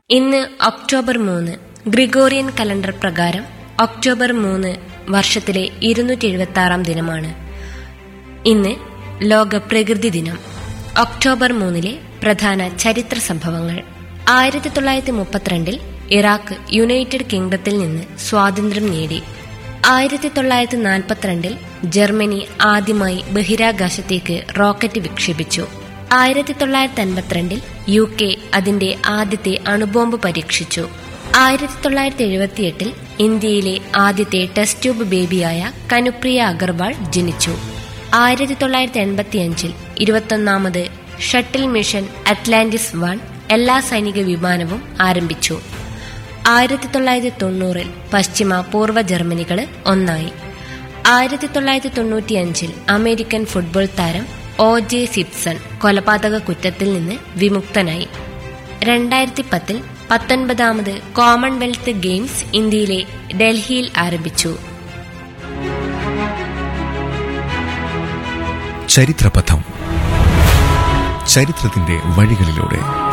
ഇന്ന് ഒക്ടോബർ മൂന്ന് Gregorian calendar പ്രകാരം ഒക്ടോബർ മൂന്ന് വർഷത്തിലെ ഇരുന്നൂറ്റി എഴുപത്തി ആറാം ദിനമാണ് ഇന്ന് ലോക പ്രകൃതി ദിനം ഒക്ടോബർ മൂന്നിലെ പ്രധാന ചരിത്ര സംഭവങ്ങൾ ആയിരത്തി തൊള്ളായിരത്തി മുപ്പത്തിരണ്ടിൽ ഇറാഖ് യുണൈറ്റഡ് കിങ്ഡത്തിൽ നിന്ന് സ്വാതന്ത്ര്യം നേടി ആയിരത്തി തൊള്ളായിരത്തി നാൽപ്പത്തിരണ്ടിൽ ജർമ്മനി ആദ്യമായി ബഹിരാകാശത്തേക്ക് റോക്കറ്റ് വിക്ഷേപിച്ചു ആയിരത്തി തൊള്ളായിരത്തി അൻപത്തിരണ്ടിൽ യു കെ അതിന്റെ ആദ്യത്തെ അണുബോംബ് പരീക്ഷിച്ചു ആയിരത്തി തൊള്ളായിരത്തി എഴുപത്തിയെട്ടിൽ ഇന്ത്യയിലെ ആദ്യത്തെ ടെസ്റ്റ് ട്യൂബ് ബേബിയായ കനുപ്രിയ അഗർവാൾ ജനിച്ചു ആയിരത്തി തൊള്ളായിരത്തി എൺപത്തിയഞ്ചിൽ ഇരുപത്തൊന്നാമത് ഷട്ടിൽ മിഷൻ അറ്റ്ലാന്റിസ് വൺ എല്ലാ സൈനിക വിമാനവും ആരംഭിച്ചു ആയിരത്തി തൊള്ളായിരത്തി തൊണ്ണൂറിൽ പശ്ചിമ പൂർവ്വ ജർമ്മനികൾ ഒന്നായി ആയിരത്തി തൊള്ളായിരത്തി തൊണ്ണൂറ്റിയഞ്ചിൽ അമേരിക്കൻ ഫുട്ബോൾ താരം ഒ ജെ സിപ്സൺ കൊലപാതക കുറ്റത്തിൽ നിന്ന് വിമുക്തനായി രണ്ടായിരത്തി പത്തിൽ പത്തൊൻപതാമത് കോമൺവെൽത്ത് ഗെയിംസ് ഇന്ത്യയിലെ ഡൽഹിയിൽ ആരംഭിച്ചു ചരിത്രപഥം ചരിത്രത്തിന്റെ വഴികളിലൂടെ